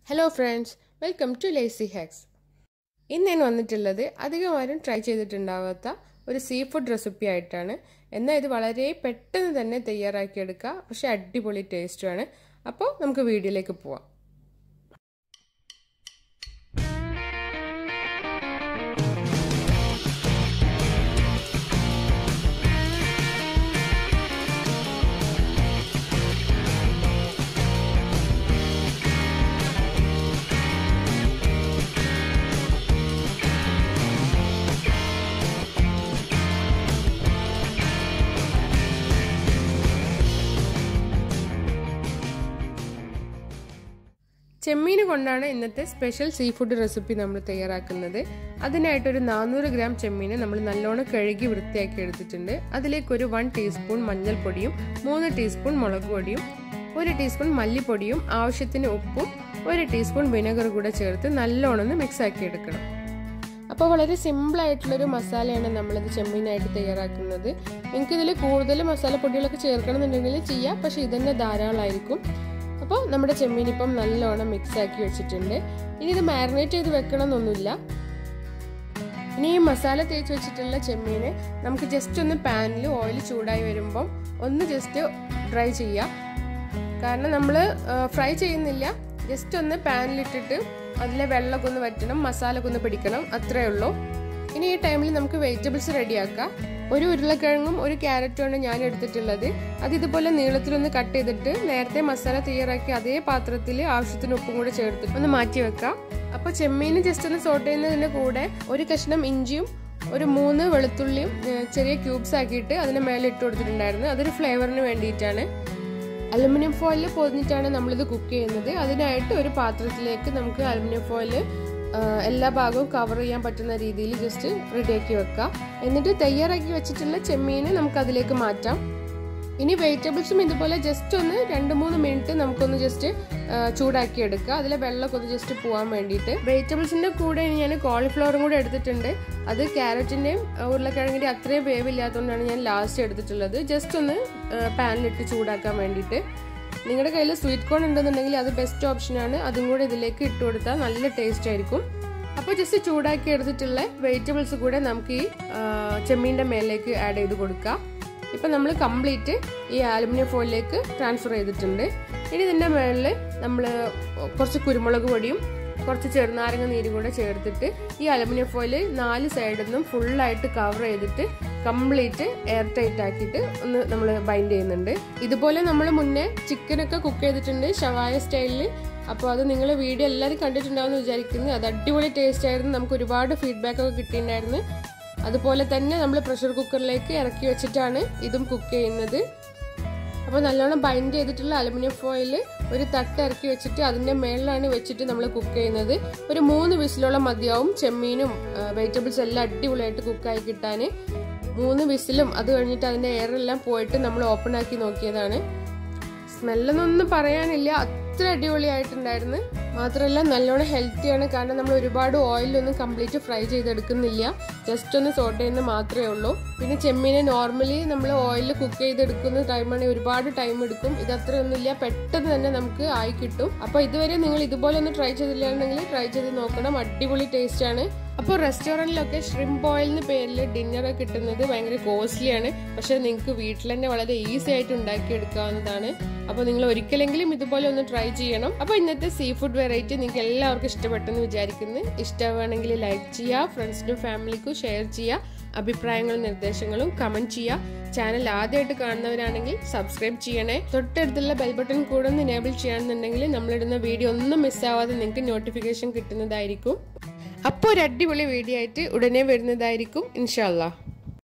hello friends welcome to lazy hacks ഇന്ന് ഞാൻ വന്നിട്ടുള്ളത് അധികം ആരും ട്രൈ ചെയ്തിട്ടുണ്ടാവാത്ത ഒരു സീ ഫുഡ് റെസിപ്പി ആയിട്ടാണ് എന്നാൽ ഇത് വളരെ പെട്ടെന്ന് തന്നെ തയ്യാറാക്കിയെടുക്കുക പക്ഷേ അടിപൊളി ടേസ്റ്റുമാണ് അപ്പോൾ നമുക്ക് വീഡിയോയിലേക്ക് പോവാം ചെമ്മീൻ കൊണ്ടാണ് ഇന്നത്തെ സ്പെഷ്യൽ സീ ഫുഡ് റെസിപ്പി നമ്മൾ തയ്യാറാക്കുന്നത് അതിനായിട്ടൊരു നാനൂറ് ഗ്രാം ചെമ്മീനെ നമ്മൾ നല്ലോണം കഴുകി വൃത്തിയാക്കി എടുത്തിട്ടുണ്ട് അതിലേക്ക് ഒരു വൺ ടീസ്പൂൺ മഞ്ഞൾപ്പൊടിയും മൂന്ന് ടീസ്പൂൺ മുളക് പൊടിയും ഒരു ടീസ്പൂൺ മല്ലിപ്പൊടിയും ആവശ്യത്തിന് ഉപ്പും ഒരു ടീസ്പൂൺ വിനെഗർ കൂടെ ചേർത്ത് നല്ലോണം ഒന്ന് മിക്സ് ആക്കി എടുക്കണം അപ്പോൾ വളരെ സിമ്പിൾ ആയിട്ടുള്ളൊരു മസാലയാണ് നമ്മളിത് ചെമ്മീനായിട്ട് തയ്യാറാക്കുന്നത് നിങ്ങൾക്ക് ഇതിൽ കൂടുതൽ മസാലപ്പൊടികളൊക്കെ ചേർക്കണമെന്നുണ്ടെങ്കിൽ ചെയ്യാം പക്ഷേ ഇതന്നെ ധാരാളമായിരിക്കും അപ്പോൾ നമ്മുടെ ചെമ്മീൻ ഇപ്പം നല്ലോണം മിക്സ് ആക്കി വെച്ചിട്ടുണ്ട് ഇനി ഇത് മാരിനേറ്റ് ചെയ്ത് വെക്കണം എന്നൊന്നുമില്ല ഇനി ഈ മസാല തേച്ച് വെച്ചിട്ടുള്ള ചെമ്മീന് നമുക്ക് ജസ്റ്റ് ഒന്ന് പാനിൽ ഓയിൽ ചൂടായി വരുമ്പം ഒന്ന് ജസ്റ്റ് ഡ്രൈ ചെയ്യാം കാരണം നമ്മൾ ഫ്രൈ ചെയ്യുന്നില്ല ജസ്റ്റ് ഒന്ന് പാനിലിട്ടിട്ട് അതിലെ വെള്ളമൊക്കെ ഒന്ന് വറ്റണം മസാലയൊക്കെ ഒന്ന് പിടിക്കണം അത്രേ ഉള്ളൂ ഇനി ഈ ടൈമിൽ നമുക്ക് വെജിറ്റബിൾസ് റെഡിയാക്കാം ഒരു ഉരുളക്കിഴങ്ങും ഒരു ക്യാരറ്റുമാണ് ഞാൻ എടുത്തിട്ടുള്ളത് അത് ഇതുപോലെ നീളത്തിലൊന്ന് കട്ട് ചെയ്തിട്ട് നേരത്തെ മസാല തയ്യാറാക്കി അതേ പാത്രത്തിൽ ആവശ്യത്തിന് ഉപ്പും കൂടെ ചേർത്തിട്ട് ഒന്ന് മാറ്റി വെക്കാം അപ്പോൾ ചെമ്മീൻ ജസ്റ്റ് ഒന്ന് സോട്ട് ചെയ്യുന്നതിൻ്റെ കൂടെ ഒരു കഷ്ണം ഇഞ്ചിയും ഒരു മൂന്ന് വെളുത്തുള്ളിയും ചെറിയ ക്യൂബ്സ് ആക്കിയിട്ട് അതിന് മേലെ ഇട്ട് കൊടുത്തിട്ടുണ്ടായിരുന്നു അതൊരു ഫ്ലേവറിന് വേണ്ടിയിട്ടാണ് അലുമിനിയം ഫോയിലിൽ പൊതിഞ്ഞിട്ടാണ് നമ്മളിത് കുക്ക് ചെയ്യുന്നത് അതിനായിട്ട് ഒരു പാത്രത്തിലേക്ക് നമുക്ക് അലുമിനിയം ഫോയിൽ എല്ലാ ഭാഗവും കവർ ചെയ്യാൻ പറ്റുന്ന രീതിയിൽ ജസ്റ്റ് റെഡിയാക്കി വെക്കാം എന്നിട്ട് തയ്യാറാക്കി വെച്ചിട്ടുള്ള ചെമ്മീന് നമുക്ക് അതിലേക്ക് മാറ്റാം ഇനി വെജിറ്റബിൾസും ഇതുപോലെ ജസ്റ്റ് ഒന്ന് രണ്ട് മൂന്ന് മിനിറ്റ് നമുക്കൊന്ന് ജസ്റ്റ് ചൂടാക്കി എടുക്കുക അതിലെ വെള്ളമൊക്കെ ഒന്ന് ജസ്റ്റ് പോകാൻ വേണ്ടിയിട്ട് വെജിറ്റബിൾസിന്റെ കൂടെ ഞാൻ കോളിഫ്ലവറും കൂടെ എടുത്തിട്ടുണ്ട് അത് ക്യാരറ്റിന്റെയും ഉരുളക്കിഴങ്ങിന്റെ അത്രയും വേവില്ലാത്തതുകൊണ്ടാണ് ഞാൻ ലാസ്റ്റ് എടുത്തിട്ടുള്ളത് ജസ്റ്റ് ഒന്ന് പാനിലിട്ട് ചൂടാക്കാൻ വേണ്ടിയിട്ട് നിങ്ങളുടെ കയ്യിൽ സ്വീറ്റ് കോൺ ഉണ്ടെന്നുണ്ടെങ്കിൽ അത് ബെസ്റ്റ് ഓപ്ഷനാണ് അതും കൂടെ ഇതിലേക്ക് ഇട്ട് കൊടുത്താൽ നല്ല ടേസ്റ്റ് ആയിരിക്കും അപ്പോൾ ജസ്റ്റ് ചൂടാക്കി എടുത്തിട്ടുള്ള വെജിറ്റബിൾസ് കൂടെ നമുക്ക് ഈ ചെമ്മീൻ്റെ മേലേക്ക് ആഡ് ചെയ്ത് കൊടുക്കാം ഇപ്പം നമ്മൾ കംപ്ലീറ്റ് ഈ അലുമിനിയം ഫോയിലേക്ക് ട്രാൻസ്ഫർ ചെയ്തിട്ടുണ്ട് ഇനി ഇതിൻ്റെ മുകളിൽ നമ്മൾ കുറച്ച് കുരുമുളക് പൊടിയും കുറച്ച് ചെറുനാരങ്ങ നീരും കൂടെ ചേർത്തിട്ട് ഈ അലുമിനിയം ഫോയിൽ നാല് സൈഡിൽ നിന്നും ഫുള്ളായിട്ട് കവർ ചെയ്തിട്ട് കംപ്ലീറ്റ് എയർ ടൈറ്റ് ആക്കിയിട്ട് ഒന്ന് നമ്മൾ ബൈൻഡ് ചെയ്യുന്നുണ്ട് ഇതുപോലെ നമ്മൾ മുന്നേ ചിക്കനൊക്കെ കുക്ക് ചെയ്തിട്ടുണ്ട് ഷവായ സ്റ്റൈലിൽ അപ്പോൾ അത് നിങ്ങൾ വീഡിയോ എല്ലാവരും കണ്ടിട്ടുണ്ടാവുമെന്ന് വിചാരിക്കുന്നു അത് അടിപൊളി ടേസ്റ്റ് ആയിരുന്നു നമുക്ക് ഒരുപാട് ഫീഡ്ബാക്ക് ഒക്കെ കിട്ടിയിട്ടുണ്ടായിരുന്നു അതുപോലെ തന്നെ നമ്മൾ പ്രഷർ കുക്കറിലേക്ക് ഇറക്കി വെച്ചിട്ടാണ് ഇതും കുക്ക് ചെയ്യുന്നത് അപ്പോൾ നല്ലോണം ബൈൻഡ് ചെയ്തിട്ടുള്ള അലുമിനിയം ഫോയിൽ ഒരു തട്ട് ഇറക്കി വെച്ചിട്ട് അതിൻ്റെ മേളിലാണ് വെച്ചിട്ട് നമ്മൾ കുക്ക് ചെയ്യുന്നത് ഒരു മൂന്ന് വിസിലോളം മതിയാവും ചെമ്മീനും വെജിറ്റബിൾസ് എല്ലാം അടിപൊളിയായിട്ട് കുക്കായി കിട്ടാൻ മൂന്ന് വിസിലും അത് കഴിഞ്ഞിട്ട് അതിൻ്റെ എയറെല്ലാം പോയിട്ട് നമ്മൾ ഓപ്പൺ ആക്കി നോക്കിയതാണ് സ്മെല്ലൊന്നും പറയാനില്ല അത്ര അടിപൊളിയായിട്ടുണ്ടായിരുന്നു മാത്രമല്ല നല്ലോണം ഹെൽത്തിയാണ് കാരണം നമ്മൾ ഒരുപാട് ഓയിലൊന്നും കംപ്ലീറ്റ് ഫ്രൈ ചെയ്തെടുക്കുന്നില്ല ജസ്റ്റ് ഒന്ന് സോട്ട് ചെയ്യുന്ന മാത്രമേ ഉള്ളൂ പിന്നെ ചെമ്മീനെ നോർമലി നമ്മൾ ഓയിലിൽ കുക്ക് ചെയ്തെടുക്കുന്ന ടൈമാണെങ്കിൽ ഒരുപാട് ടൈം എടുക്കും ഇത് അത്രയൊന്നുമില്ല പെട്ടെന്ന് തന്നെ നമുക്ക് ആയി കിട്ടും അപ്പോൾ ഇതുവരെ നിങ്ങൾ ഇതുപോലെ ഒന്ന് ട്രൈ ചെയ്തില്ലാണ്ടെങ്കിൽ ട്രൈ ചെയ്ത് നോക്കണം അടിപൊളി ടേസ്റ്റ് ആണ് അപ്പോൾ റെസ്റ്റോറൻറ്റിലൊക്കെ ഷ്രിംപ് ഓയിൽ എന്ന പേരിൽ ഡിന്നർ കിട്ടുന്നത് ഭയങ്കര കോസ്റ്റ്ലിയാണ് പക്ഷേ നിങ്ങൾക്ക് വീട്ടിൽ തന്നെ വളരെ ഈസി ആയിട്ട് ഉണ്ടാക്കിയെടുക്കാവുന്നതാണ് അപ്പോൾ നിങ്ങൾ ഒരിക്കലെങ്കിലും ഇതുപോലെ ഒന്ന് ട്രൈ ചെയ്യണം അപ്പോൾ ഇന്നത്തെ സീ ഫുഡ് വെറൈറ്റി നിങ്ങൾക്ക് എല്ലാവർക്കും ഇഷ്ടപ്പെട്ടെന്ന് വിചാരിക്കുന്നു ഇഷ്ടമാണെങ്കിൽ ലൈക്ക് ചെയ്യുക ഫ്രണ്ട്സിനും ഫാമിലിക്കും ഷെയർ ചെയ്യുക അഭിപ്രായങ്ങളും നിർദ്ദേശങ്ങളും കമന്റ് ചെയ്യുക ചാനൽ ആദ്യമായിട്ട് കാണുന്നവരാണെങ്കിൽ സബ്സ്ക്രൈബ് ചെയ്യണേ തൊട്ടടുത്തുള്ള ബെൽ ബട്ടൺ കൂടെ ഒന്ന് എനേബിൾ ചെയ്യാന്നുണ്ടെങ്കിൽ നമ്മളിടുന്ന വീഡിയോ ഒന്നും മിസ്സാവാതെ നിങ്ങൾക്ക് നോട്ടിഫിക്കേഷൻ കിട്ടുന്നതായിരിക്കും അപ്പോൾ ഒരു അടിപൊളി വീഡിയോ ആയിട്ട് ഉടനെ വരുന്നതായിരിക്കും ഇൻഷാല്ലാ